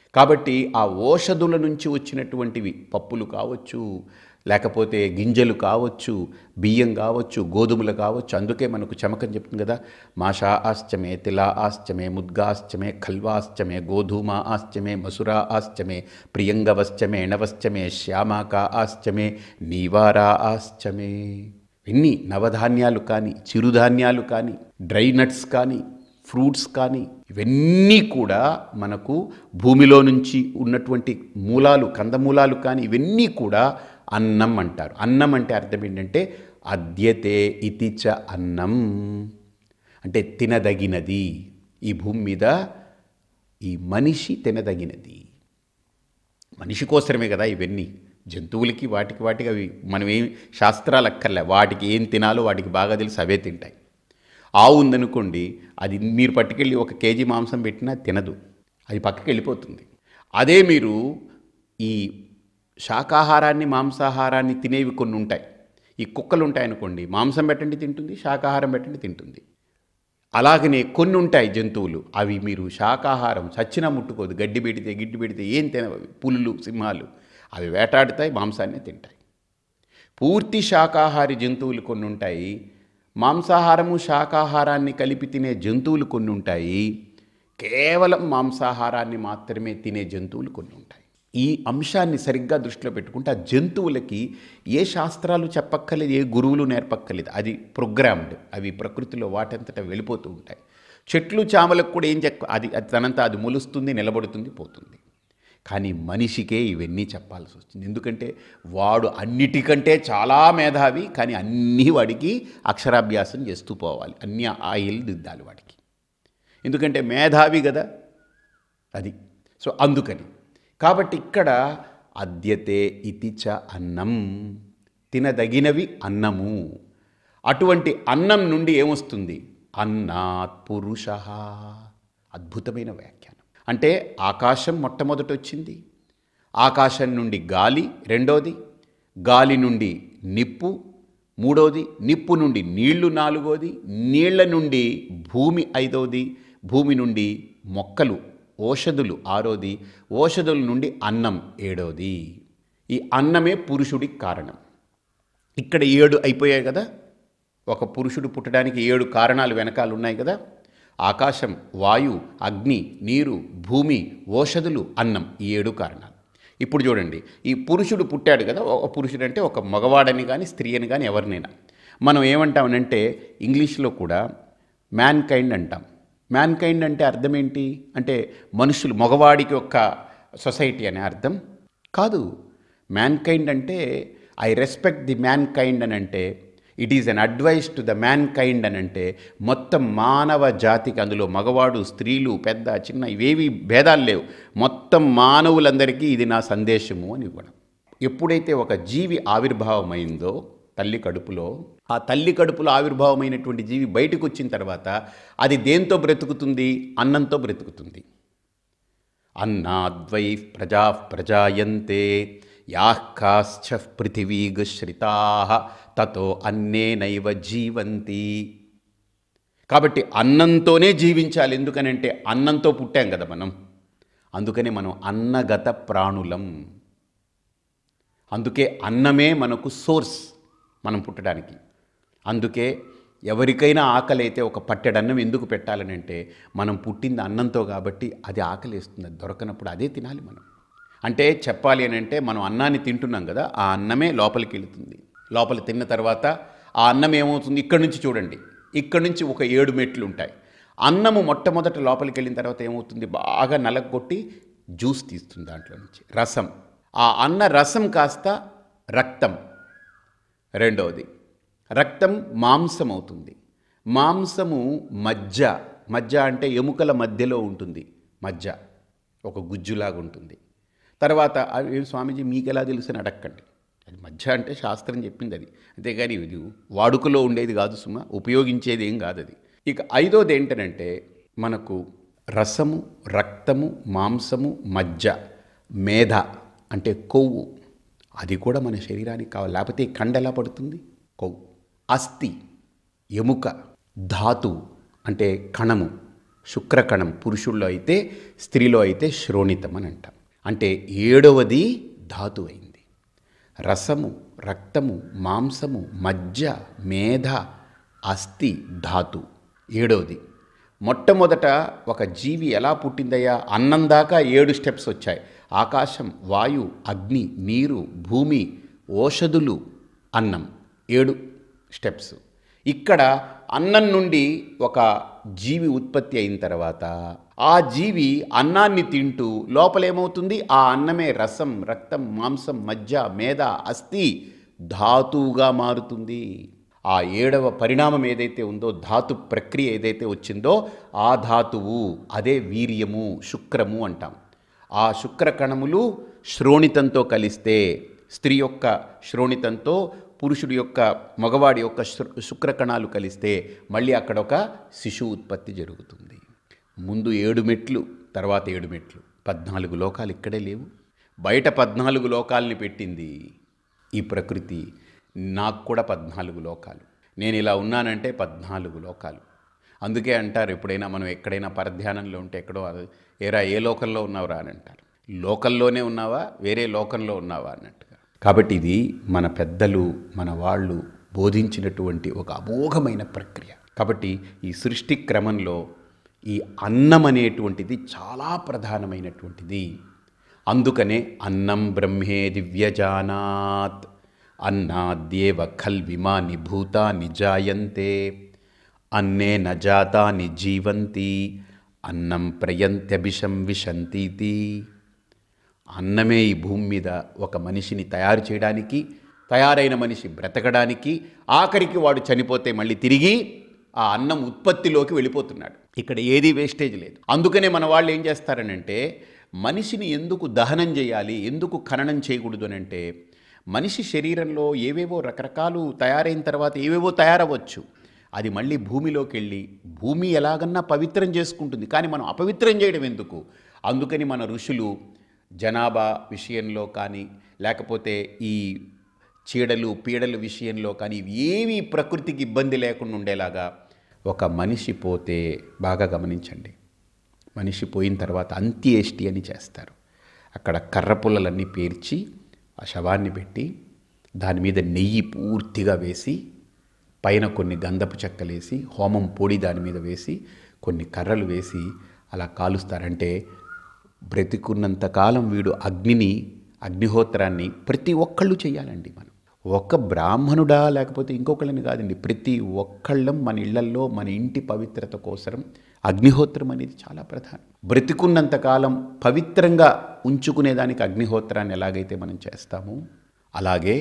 కాబట్టి ఆ ఓషధుల నుంచి వచ్చినటువంటివి పప్పులు కావచ్చు లేకపోతే గింజలు కావచ్చు బియ్యం కావచ్చు గోధుమలు కావచ్చు అందుకే మనకు చమకం చెప్తుంది కదా మాషా ఆశ్చమే తిలా ఆశ్చమే ముద్గాశ్చమే ఖల్వాశ్చమే గోధూమ ఆశ్చమే మసురా ఆశ్చమే ప్రియంగవశ్చమే ఎణవశ్చమే శ్యామాక ఆశ్చమే నీవారా ఆశ్చమే ఇన్ని నవధాన్యాలు కానీ చిరుధాన్యాలు కానీ డ్రై నట్స్ కానీ ఫ్రూట్స్ కానీ ఇవన్నీ కూడా మనకు భూమిలో నుంచి ఉన్నటువంటి మూలాలు కందమూలాలు కానీ ఇవన్నీ కూడా అన్నం అంటారు అన్నం అంటే అర్థం ఏంటంటే అద్యతే ఇతి చ అన్నం అంటే తినదగినది ఈ భూమి మీద ఈ మనిషి తినదగినది మనిషి కోసమే కదా ఇవన్నీ జంతువులకి వాటికి వాటికి అవి మనం ఏం శాస్త్రాలు అక్కర్లే వాటికి ఏం తినాలో వాటికి బాగా తెలిసి అవే తింటాయి ఆవు ఉందనుకోండి అది మీరు పట్టుకెళ్ళి ఒక కేజీ మాంసం పెట్టినా తినదు అది పక్కకి వెళ్ళిపోతుంది అదే మీరు ఈ శాకాహారాన్ని మాంసాహారాన్ని తినేవి కొన్ని ఉంటాయి ఈ కుక్కలు ఉంటాయనుకోండి మాంసం పెట్టండి తింటుంది శాకాహారం పెట్టండి తింటుంది అలాగనే కొన్ని ఉంటాయి జంతువులు అవి మీరు శాకాహారం చచ్చినా ముట్టుకోదు గడ్డి పెడితే గిడ్డి పెడితే ఏం తినవి పులులు సింహాలు అవి వేటాడుతాయి మాంసాన్ని తింటాయి పూర్తి శాకాహారి జంతువులు కొన్ని ఉంటాయి మాంసాహారము శాకాహారాన్ని కలిపి తినే జంతువులు కొన్ని ఉంటాయి కేవలం మాంసాహారాన్ని మాత్రమే తినే జంతువులు కొన్ని ఉంటాయి ఈ అంశాన్ని సరిగ్గా దృష్టిలో పెట్టుకుంటే ఆ జంతువులకి ఏ శాస్త్రాలు చెప్పక్కర్లేదు ఏ గురువులు నేర్పక్కర్లేదు అది ప్రోగ్రామ్డ్ అవి ప్రకృతిలో వాటంతటా వెళ్ళిపోతూ ఉంటాయి చెట్లు చామలకు కూడా ఏం చెక్క అది అది తనంతా అది మొలుస్తుంది నిలబడుతుంది పోతుంది కానీ మనిషికే ఇవన్నీ చెప్పాల్సి వస్తుంది ఎందుకంటే వాడు అన్నిటికంటే చాలా మేధావి కానీ అన్నీ వాడికి అక్షరాభ్యాసం చేస్తూ పోవాలి అన్ని ఆయిల్ దిద్దాలి వాడికి ఎందుకంటే మేధావి కదా అది సో అందుకని కాబట్టి ఇక్కడ అద్యతే ఇతి చ అన్నం తినదగినవి అన్నము అటువంటి అన్నం నుండి ఏమొస్తుంది అన్నాత్ పురుష అద్భుతమైన వ్యాఖ్యానం అంటే ఆకాశం మొట్టమొదట వచ్చింది ఆకాశం నుండి గాలి రెండోది గాలి నుండి నిప్పు మూడోది నిప్పు నుండి నీళ్లు నాలుగోది నీళ్ల నుండి భూమి ఐదోది భూమి నుండి మొక్కలు ఓషధులు ఆరోది ఓషధుల నుండి అన్నం ఏడోది ఈ అన్నమే పురుషుడికి కారణం ఇక్కడ ఏడు అయిపోయాయి కదా ఒక పురుషుడు పుట్టడానికి ఏడు కారణాలు వెనకాల ఉన్నాయి కదా ఆకాశం వాయు అగ్ని నీరు భూమి ఓషధులు అన్నం ఈ ఏడు కారణాలు ఇప్పుడు చూడండి ఈ పురుషుడు పుట్టాడు కదా ఒక పురుషుడు అంటే ఒక మగవాడని కానీ స్త్రీ అని కానీ ఎవరినైనా మనం ఏమంటామనంటే ఇంగ్లీష్లో కూడా మ్యాన్ కైండ్ అంటాం మ్యాన్ కైండ్ అంటే అర్థం ఏంటి అంటే మనుషులు మగవాడికి ఒక సొసైటీ అనే అర్థం కాదు మ్యాన్ కైండ్ అంటే I respect the mankind అని అంటే it is an advice to the mankind అని అంటే మొత్తం మానవ జాతికి అందులో మగవాడు స్త్రీలు పెద్ద చిన్న ఇవేవి భేదాలు లేవు మొత్తం మానవులందరికీ ఇది నా సందేశము అని ఇవ్వడం ఎప్పుడైతే ఒక జీవి ఆవిర్భావమైందో తల్లి కడుపులో ఆ తల్లి కడుపులో ఆవిర్భావమైనటువంటి జీవి బయటకు వచ్చిన తర్వాత అది దేంతో బ్రతుకుతుంది అన్నంతో బ్రతుకుతుంది అన్నాద్వై ప్రజా ప్రజాయంతే యాఃకాశ్చ పృథివీగశ్రితా తతో అన్నేనైవ జీవంతి కాబట్టి అన్నంతోనే జీవించాలి ఎందుకనంటే అన్నంతో పుట్టాం కదా మనం అందుకనే మనం అన్నగత ప్రాణులం అందుకే అన్నమే మనకు సోర్స్ మనం పుట్టడానికి అందుకే ఎవరికైనా ఆకలి అయితే ఒక పట్టెడన్నం ఎందుకు పెట్టాలని అంటే మనం పుట్టింది అన్నంతో కాబట్టి అది ఆకలిస్తుంది అది దొరకనప్పుడు అదే తినాలి మనం అంటే చెప్పాలి అని అంటే మనం అన్నాన్ని తింటున్నాం కదా ఆ అన్నమే లోపలికి వెళుతుంది లోపల తిన్న తర్వాత ఆ అన్నం ఏమవుతుంది ఇక్కడి నుంచి చూడండి ఇక్కడి నుంచి ఒక ఏడు మెట్లు ఉంటాయి అన్నము మొట్టమొదట లోపలికి వెళ్ళిన తర్వాత ఏమవుతుంది బాగా నలగొట్టి జ్యూస్ తీస్తుంది దాంట్లో నుంచి రసం ఆ అన్న రసం కాస్త రక్తం రెండవది రక్తం మాంసం అవుతుంది మాంసము మజ్జ మజ్జ అంటే ఎముకల మధ్యలో ఉంటుంది మజ్జ ఒక గుజ్జులాగా ఉంటుంది తర్వాత "అవి స్వామీజీ మీకు ఎలా తెలుసు అని అడక్కండి అది మధ్య అంటే శాస్త్రం చెప్పింది అది అంతేగాని ఇది వాడుకలో ఉండేది కాదు సుమ ఉపయోగించేది ఏం కాదు అది ఇక ఐదోది ఏంటనంటే మనకు రసము రక్తము మాంసము మజ్జ మేధ అంటే కొవ్వు అది కూడా మన శరీరానికి కావాలి లేకపోతే ఈ కండ ఎలా పడుతుంది కొవ్వు అస్థి ఎముక ధాతు అంటే కణము శుక్రకణం పురుషుల్లో అయితే స్త్రీలో అయితే శ్రోణితం అని అంటాం అంటే ఏడవది ధాతు అయింది రసము రక్తము మాంసము మజ్జ మేధ అస్థి ధాతు ఏడవది మొట్టమొదట ఒక జీవి ఎలా పుట్టిందయ్యా అన్నం దాకా ఏడు స్టెప్స్ వచ్చాయి ఆకాశం వాయు అగ్ని నీరు భూమి ఓషధులు అన్నం ఏడు స్టెప్స్ ఇక్కడ అన్నం నుండి ఒక జీవి ఉత్పత్తి అయిన తర్వాత ఆ జీవి అన్నాన్ని తింటూ లోపలేమవుతుంది ఆ అన్నమే రసం రక్తం మాంసం మజ్జ మేధ అస్థి ధాతువుగా మారుతుంది ఆ ఏడవ పరిణామం ఏదైతే ఉందో ధాతు ప్రక్రియ ఏదైతే వచ్చిందో ఆ ధాతువు అదే వీర్యము శుక్రము అంటాం ఆ శుక్ర కణములు శ్రోణితంతో కలిస్తే స్త్రీ యొక్క శ్రోణితంతో పురుషుడి యొక్క మగవాడి యొక్క శు- శుక్ర కణాలు కలిస్తే మళ్ళీ అక్కడ ఒక శిశువు ఉత్పత్తి జరుగుతుంది ముందు ఏడు మెట్లు తర్వాత ఏడు మెట్లు పద్నాలుగు లోకాలు ఇక్కడే లేవు బయట పద్నాలుగు లోకాలని పెట్టింది ఈ ప్రకృతి నాకు కూడా పద్నాలుగు లోకాలు నేను ఇలా ఉన్నానంటే పద్నాలుగు లోకాలు అందుకే అంటారు ఎప్పుడైనా మనం ఎక్కడైనా పరధ్యానంలో ఉంటే ఎక్కడో అది, ఏరా ఏ లోకంలో ఉన్నావురా అని అంటారు లోకంలోనే ఉన్నావా వేరే లోకంలో ఉన్నావా అన్నట్టుగా కాబట్టి ఇది మన పెద్దలు మన వాళ్ళు బోధించినటువంటి ఒక అమోఘమైన ప్రక్రియ కాబట్టి ఈ సృష్టి క్రమంలో ఈ అన్నం అనేటువంటిది చాలా ప్రధానమైనటువంటిది అందుకనే అన్నం బ్రహ్మే దివ్యజానాత్ అన్నాద్యేవ ఖల్విమాని భూతాని జాయంతే అన్నే నజాతాని జీవంతి అన్నం ప్రయంత్యభిషం విశంతీతి అన్నమే ఈ భూమి మీద ఒక మనిషిని తయారు చేయడానికి తయారైన మనిషి బ్రతకడానికి ఆఖరికి వాడు చనిపోతే మళ్ళీ తిరిగి ఆ అన్నం ఉత్పత్తిలోకి వెళ్ళిపోతున్నాడు ఇక్కడ ఏది వేస్టేజ్ లేదు అందుకనే మన వాళ్ళు ఏం చేస్తారనంటే మనిషిని ఎందుకు దహనం చేయాలి ఎందుకు ఖననం చేయకూడదు అని అంటే మనిషి శరీరంలో ఏవేవో రకరకాలు తయారైన తర్వాత ఏవేవో తయారవ్వచ్చు అది మళ్ళీ భూమిలోకి వెళ్ళి భూమి ఎలాగన్నా పవిత్రం చేసుకుంటుంది కానీ మనం అపవిత్రం చేయడం ఎందుకు అందుకని మన ఋషులు జనాభా విషయంలో కానీ లేకపోతే ఈ చీడలు పీడల విషయంలో కానీ ఇవి ఏమీ ప్రకృతికి ఇబ్బంది లేకుండా ఉండేలాగా ఒక మనిషి పోతే బాగా గమనించండి మనిషి పోయిన తర్వాత అంత్యేష్టి అని చేస్తారు అక్కడ కర్ర పుల్లలన్నీ పేర్చి ఆ శవాన్ని పెట్టి దాని మీద నెయ్యి పూర్తిగా వేసి పైన కొన్ని గంధపు చెక్కలేసి హోమం పొడి దాని మీద వేసి కొన్ని కర్రలు వేసి అలా కాలుస్తారంటే బ్రతికున్నంత కాలం వీడు అగ్నిని అగ్నిహోత్రాన్ని ప్రతి ఒక్కళ్ళు చేయాలండి మనం ఒక బ్రాహ్మణుడా లేకపోతే ఇంకొకళ్ళని కాదండి ప్రతి ఒక్కళ్ళం మన ఇళ్లల్లో మన ఇంటి పవిత్రత కోసరం అగ్నిహోత్రం అనేది చాలా ప్రధానం బ్రతికున్నంత కాలం పవిత్రంగా ఉంచుకునేదానికి అగ్నిహోత్రాన్ని ఎలాగైతే మనం చేస్తామో అలాగే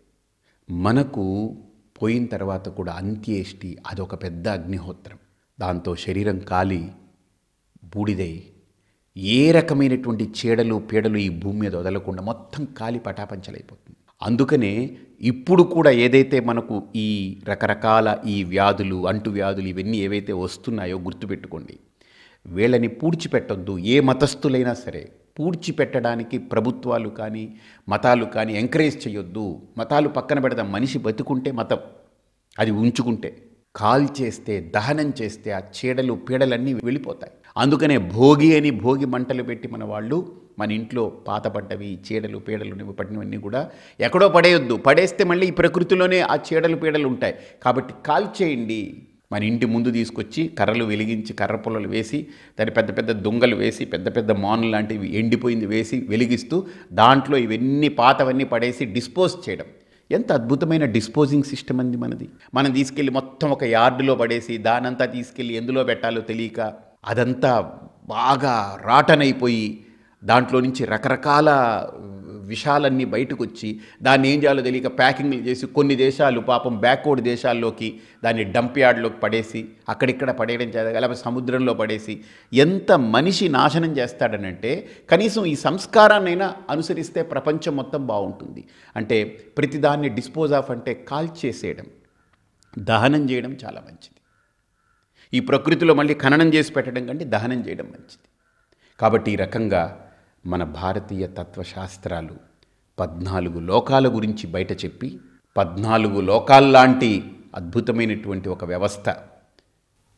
మనకు పోయిన తర్వాత కూడా అంత్యేష్టి అదొక పెద్ద అగ్నిహోత్రం దాంతో శరీరం కాలి బూడిదై ఏ రకమైనటువంటి చీడలు పీడలు ఈ భూమి మీద వదలకుండా మొత్తం కాలి పటాపంచలైపోతుంది అందుకనే ఇప్పుడు కూడా ఏదైతే మనకు ఈ రకరకాల ఈ వ్యాధులు అంటు వ్యాధులు ఇవన్నీ ఏవైతే వస్తున్నాయో గుర్తుపెట్టుకోండి వీళ్ళని పూడ్చిపెట్టొద్దు ఏ మతస్థులైనా సరే పూడ్చిపెట్టడానికి ప్రభుత్వాలు కానీ మతాలు కానీ ఎంకరేజ్ చేయొద్దు మతాలు పక్కన పెడదాం మనిషి బతుకుంటే మతం అది ఉంచుకుంటే కాల్ చేస్తే దహనం చేస్తే ఆ చీడలు పీడలన్నీ వెళ్ళిపోతాయి అందుకనే భోగి అని భోగి మంటలు పెట్టి మన వాళ్ళు మన ఇంట్లో పాతపడ్డవి చీడలు పీడలు పట్టినవన్నీ కూడా ఎక్కడో పడేయొద్దు పడేస్తే మళ్ళీ ఈ ప్రకృతిలోనే ఆ చీడలు పీడలు ఉంటాయి కాబట్టి కాల్ చేయండి మన ఇంటి ముందు తీసుకొచ్చి కర్రలు వెలిగించి కర్ర పుల్లలు వేసి దాని పెద్ద పెద్ద దొంగలు వేసి పెద్ద పెద్ద మానులు లాంటివి ఎండిపోయింది వేసి వెలిగిస్తూ దాంట్లో ఇవన్నీ పాతవన్నీ పడేసి డిస్పోజ్ చేయడం ఎంత అద్భుతమైన డిస్పోజింగ్ సిస్టమ్ అంది మనది మనం తీసుకెళ్ళి మొత్తం ఒక యార్డులో పడేసి దానంతా తీసుకెళ్ళి ఎందులో పెట్టాలో తెలియక అదంతా బాగా రాటనైపోయి దాంట్లో నుంచి రకరకాల విషాలన్నీ బయటకు వచ్చి దాన్ని ఏం చేయాలో తెలియక ప్యాకింగ్లు చేసి కొన్ని దేశాలు పాపం బ్యాక్వర్డ్ దేశాల్లోకి దాన్ని డంప్ యార్డ్లోకి పడేసి అక్కడిక్కడ పడేయడం చేత లేకపోతే సముద్రంలో పడేసి ఎంత మనిషి నాశనం చేస్తాడనంటే కనీసం ఈ సంస్కారాన్నైనా అనుసరిస్తే ప్రపంచం మొత్తం బాగుంటుంది అంటే ప్రతిదాన్ని డిస్పోజ్ ఆఫ్ అంటే కాల్చేసేయడం దహనం చేయడం చాలా మంచిది ఈ ప్రకృతిలో మళ్ళీ ఖననం చేసి పెట్టడం కంటే దహనం చేయడం మంచిది కాబట్టి ఈ రకంగా మన భారతీయ తత్వశాస్త్రాలు పద్నాలుగు లోకాల గురించి బయట చెప్పి పద్నాలుగు లోకాల్లాంటి అద్భుతమైనటువంటి ఒక వ్యవస్థ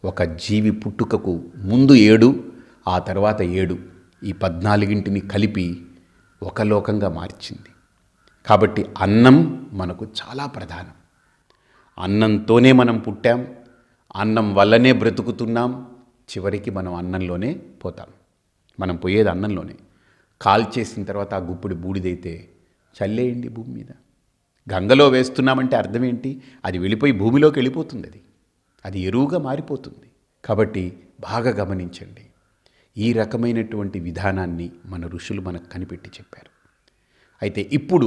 ఒక జీవి పుట్టుకకు ముందు ఏడు ఆ తర్వాత ఏడు ఈ పద్నాలుగింటిని కలిపి ఒక లోకంగా మార్చింది కాబట్టి అన్నం మనకు చాలా ప్రధానం అన్నంతోనే మనం పుట్టాం అన్నం వల్లనే బ్రతుకుతున్నాం చివరికి మనం అన్నంలోనే పోతాం మనం పోయేది అన్నంలోనే కాల్ చేసిన తర్వాత ఆ గుప్పుడు బూడిదైతే చల్లేయండి భూమి మీద గంగలో వేస్తున్నామంటే అర్థం ఏంటి అది వెళ్ళిపోయి భూమిలోకి వెళ్ళిపోతుంది అది అది ఎరువుగా మారిపోతుంది కాబట్టి బాగా గమనించండి ఈ రకమైనటువంటి విధానాన్ని మన ఋషులు మనకు కనిపెట్టి చెప్పారు అయితే ఇప్పుడు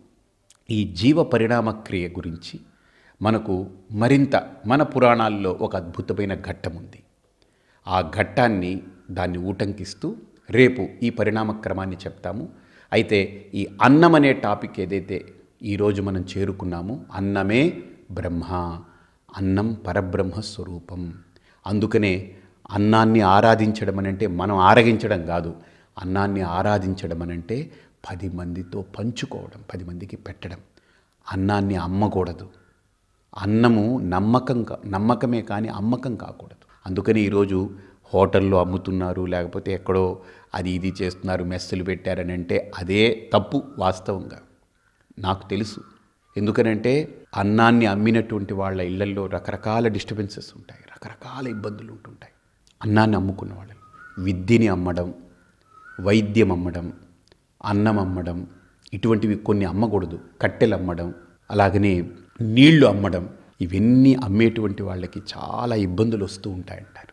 ఈ జీవ పరిణామ క్రియ గురించి మనకు మరింత మన పురాణాల్లో ఒక అద్భుతమైన ఘట్టం ఉంది ఆ ఘట్టాన్ని దాన్ని ఊటంకిస్తూ రేపు ఈ పరిణామ క్రమాన్ని చెప్తాము అయితే ఈ అన్నం అనే టాపిక్ ఏదైతే ఈరోజు మనం చేరుకున్నామో అన్నమే బ్రహ్మ అన్నం పరబ్రహ్మ స్వరూపం అందుకనే అన్నాన్ని ఆరాధించడం అని అంటే మనం ఆరగించడం కాదు అన్నాన్ని ఆరాధించడం అని అంటే పది మందితో పంచుకోవడం పది మందికి పెట్టడం అన్నాన్ని అమ్మకూడదు అన్నము నమ్మకం కా- నమ్మకమే కానీ అమ్మకం కాకూడదు అందుకని ఈరోజు హోటల్లో అమ్ముతున్నారు లేకపోతే ఎక్కడో అది ఇది చేస్తున్నారు మెస్సులు పెట్టారని అంటే అదే తప్పు వాస్తవంగా నాకు తెలుసు ఎందుకనంటే అన్నాన్ని అమ్మినటువంటి వాళ్ళ ఇళ్లల్లో రకరకాల డిస్టర్బెన్సెస్ ఉంటాయి రకరకాల ఇబ్బందులు ఉంటుంటాయి అన్నాన్ని అమ్ముకున్న వాళ్ళు విద్యని అమ్మడం వైద్యం అమ్మడం అన్నం అమ్మడం ఇటువంటివి కొన్ని అమ్మకూడదు కట్టెలు అమ్మడం అలాగనే నీళ్లు అమ్మడం ఇవన్నీ అమ్మేటువంటి వాళ్ళకి చాలా ఇబ్బందులు వస్తూ ఉంటాయంటారు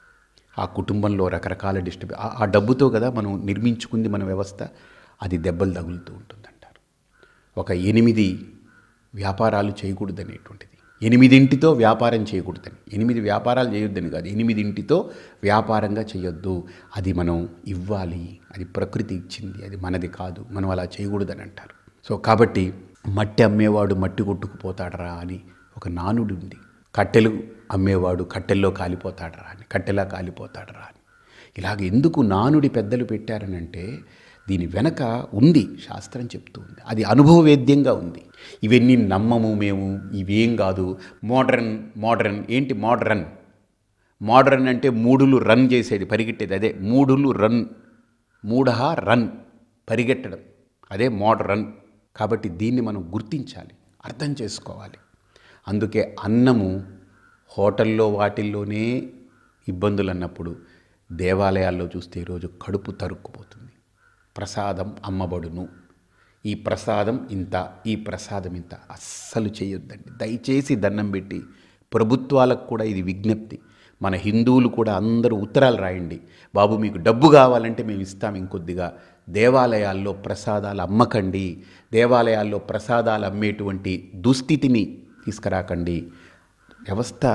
ఆ కుటుంబంలో రకరకాల డిస్టర్బ్ ఆ- ఆ డబ్బుతో కదా మనం నిర్మించుకుంది మన వ్యవస్థ అది దెబ్బలు తగులుతూ ఉంటుందంటారు ఒక ఎనిమిది వ్యాపారాలు చేయకూడదనేటువంటిది ఎనిమిదింటితో వ్యాపారం చేయకూడదని ఎనిమిది వ్యాపారాలు చేయొద్దని కాదు ఎనిమిదింటితో వ్యాపారంగా చేయొద్దు అది మనం ఇవ్వాలి అది ప్రకృతి ఇచ్చింది అది మనది కాదు మనం అలా చేయకూడదని అంటారు సో కాబట్టి మట్టి అమ్మేవాడు మట్టి కొట్టుకుపోతాడరా అని ఒక నానుడి ఉంది కట్టెలు అమ్మేవాడు కట్టెల్లో కాలిపోతాడరా అని కట్టెలా కాలిపోతాడరా అని ఇలాగ ఎందుకు నానుడి పెద్దలు పెట్టారనంటే దీని వెనక ఉంది శాస్త్రం చెప్తూ ఉంది అది అనుభవవేద్యంగా ఉంది ఇవన్నీ నమ్మము మేము ఇవేం కాదు మోడ్రన్ మోడ్రన్ ఏంటి మోడ్రన్ మోడ్రన్ అంటే మూడులు రన్ చేసేది పరిగెట్టేది అదే మూడులు రన్ మూఢ రన్ పరిగెట్టడం అదే మోడ్రన్ కాబట్టి దీన్ని మనం గుర్తించాలి అర్థం చేసుకోవాలి అందుకే అన్నము హోటల్లో వాటిల్లోనే ఇబ్బందులు అన్నప్పుడు దేవాలయాల్లో చూస్తే ఈరోజు కడుపు తరుక్కుపోతుంది ప్రసాదం అమ్మబడును ఈ ప్రసాదం ఇంత ఈ ప్రసాదం ఇంత అస్సలు చేయొద్దండి దయచేసి దండం పెట్టి ప్రభుత్వాలకు కూడా ఇది విజ్ఞప్తి మన హిందువులు కూడా అందరూ ఉత్తరాలు రాయండి బాబు మీకు డబ్బు కావాలంటే మేము ఇస్తాం ఇంకొద్దిగా దేవాలయాల్లో ప్రసాదాలు అమ్మకండి దేవాలయాల్లో ప్రసాదాలు అమ్మేటువంటి దుస్థితిని తీసుకురాకండి వ్యవస్థ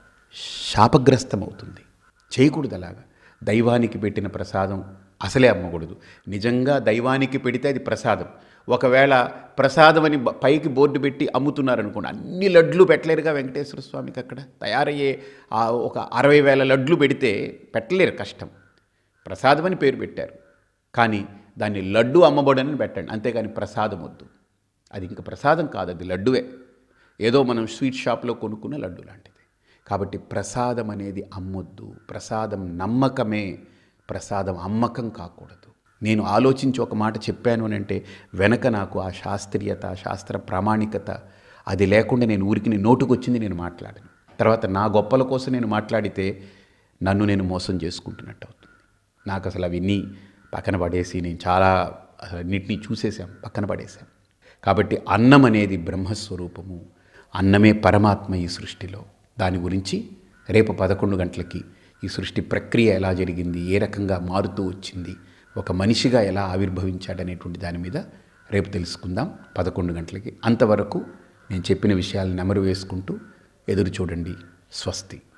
శాపగ్రస్తమవుతుంది చేయకూడదు అలాగా దైవానికి పెట్టిన ప్రసాదం అసలే అమ్మకూడదు నిజంగా దైవానికి పెడితే అది ప్రసాదం ఒకవేళ ప్రసాదం అని బ- పైకి బోర్డు పెట్టి అమ్ముతున్నారనుకోండి అన్ని లడ్లు పెట్టలేరుగా వెంకటేశ్వర స్వామికి అక్కడ తయారయ్యే ఆ ఒక అరవై వేల లడ్లు పెడితే పెట్టలేరు కష్టం ప్రసాదం అని పేరు పెట్టారు కానీ దాన్ని లడ్డు అమ్మబడని పెట్టండి అంతేగాని ప్రసాదం వద్దు అది ఇంకా ప్రసాదం కాదు అది లడ్డువే ఏదో మనం స్వీట్ షాప్లో కొనుక్కున్న లడ్డు లాంటిది కాబట్టి ప్రసాదం అనేది అమ్మొద్దు ప్రసాదం నమ్మకమే ప్రసాదం అమ్మకం కాకూడదు నేను ఆలోచించి ఒక మాట చెప్పాను అని అంటే వెనక నాకు ఆ శాస్త్రీయత శాస్త్ర ప్రామాణికత అది లేకుండా నేను ఊరికి నీ నోటుకొచ్చింది నేను మాట్లాడను తర్వాత నా గొప్పల కోసం నేను మాట్లాడితే నన్ను నేను మోసం చేసుకుంటున్నట్టు అవుతుంది నాకు అసలు అవన్నీ పక్కన పడేసి నేను చాలా అసలు అన్నిటినీ చూసేసాం పక్కన పడేసాం కాబట్టి అన్నం అనేది బ్రహ్మస్వరూపము అన్నమే పరమాత్మ ఈ సృష్టిలో దాని గురించి రేపు పదకొండు గంటలకి ఈ సృష్టి ప్రక్రియ ఎలా జరిగింది ఏ రకంగా మారుతూ వచ్చింది ఒక మనిషిగా ఎలా ఆవిర్భవించాడనేటువంటి దాని మీద రేపు తెలుసుకుందాం పదకొండు గంటలకి అంతవరకు నేను చెప్పిన విషయాలను నెమరు వేసుకుంటూ ఎదురు చూడండి స్వస్తి